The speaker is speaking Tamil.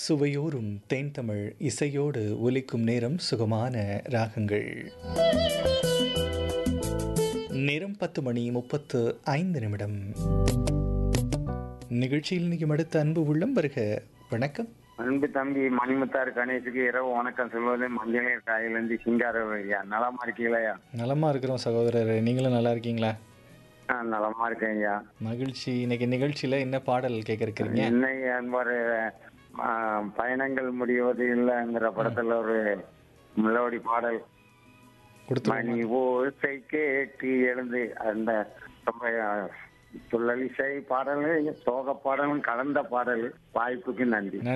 சுவையோரும் தேன்தமிழ் இசையோடு ஒலிக்கும் நேரம் சுகமான ராகங்கள் நேரம் பத்து மணி முப்பத்து ஐந்து நிமிடம் நிகழ்ச்சியில் நிற்கும் அடுத்த அன்பு உள்ளம் வருக வணக்கம் அன்பு தம்பி மணிமுத்தார் கணேசுக்கு இரவு வணக்கம் சொல்வது மஞ்சள் காயிலிருந்து சிங்காரம் ஐயா நலமா இருக்கீங்களா நலமா இருக்கிறோம் சகோதரர் நீங்களும் நல்லா இருக்கீங்களா ஆ நலமா இருக்கேன் ஐயா மகிழ்ச்சி இன்னைக்கு நிகழ்ச்சியில என்ன பாடல் கேட்க இருக்கிறீங்க இன்னைக்கு அன்பர் ஆ, பயணங்கள் முடிவது இல்லைங்கிற படத்துல ஒரு மெலோடி பாடல் கொடுத்து மணி ஓசை கேட்டு எழுந்து அந்த ரொம்ப துள்ளலிசை பாடல் சோக பாடலும் கலந்த பாடல் வாய்ப்புக்கு நன்றி